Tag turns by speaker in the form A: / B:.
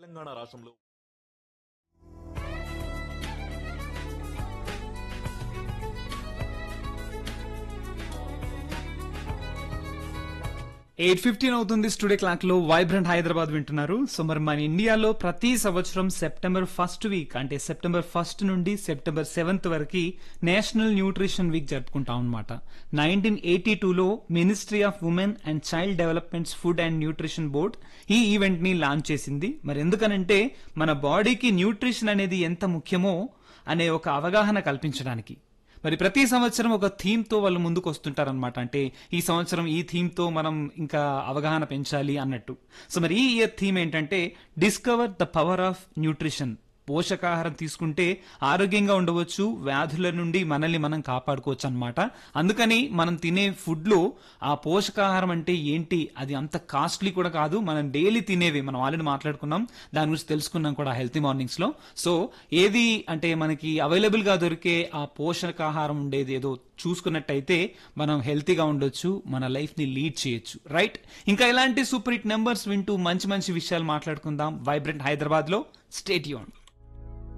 A: తెలంగాణ రాష్ట్రంలో
B: eight fifteen అవుతుంది studio clock లో వైబ్రెంట్ హైదరాబాద్ వింటున్నారు సో మరి మన ఇండియాలో ప్రతి సంవత్సరం సెప్టెంబర్ ఫస్ట్ వీక్ అంటే సెప్టెంబర్ ఫస్ట్ నుండి సెప్టెంబర్ సెవెంత్ వరకు నేషనల్ న్యూట్రిషన్ వీక్ జరుపుకుంటాం అనమాట నైన్టీన్ ఎయిటీ టూలో ministry of women and child developments food and nutrition board ఈ ఈవెంట్ ని లాంచ్ చేసింది మరి ఎందుకనంటే మన బాడీకి న్యూట్రిషన్ అనేది ఎంత ముఖ్యమో అనే ఒక అవగాహన కల్పించడానికి మరి ప్రతి సంవత్సరం ఒక థీమ్ తో వాళ్ళు ముందుకు వస్తుంటారనమాట అంటే ఈ సంవత్సరం ఈ థీమ్ తో మనం ఇంకా అవగాహన పెంచాలి అన్నట్టు సో మరి ఈ ఇయర్ థీమ్ ఏంటంటే discover the power of nutrition పోషకాహారం తీసుకుంటే ఆరోగ్యంగా ఉండవచ్చు వ్యాధుల నుండి మనల్ని మనం కాపాడుకోవచ్చు అన్నమాట అందుకని మనం తినే ఫుడ్ లో ఆ పోషకాహారం అంటే ఏంటి అది అంత కాస్ట్లీ కూడా కాదు మనం డైలీ తినేవి మనం ఆల్రెడీ మాట్లాడుకున్నాం దాని గురించి తెలుసుకున్నాం కూడా హెల్తీ మార్నింగ్స్ లో సో ఏది అంటే మనకి అవైలబుల్ గా దొరికే ఆ పోషకాహారం ఉండేది ఏదో చూసుకున్నట్టయితే మనం హెల్తీగా ఉండొచ్చు మన లైఫ్ ని లీడ్ చేయొచ్చు రైట్ ఇంకా ఇలాంటి సూపర్ హిట్ నెంబర్స్ వింటూ మంచి మంచి విషయాలు మాట్లాడుకుందాం వైబ్రెంట్ హైదరాబాద్ లో స్టేట్ యూన్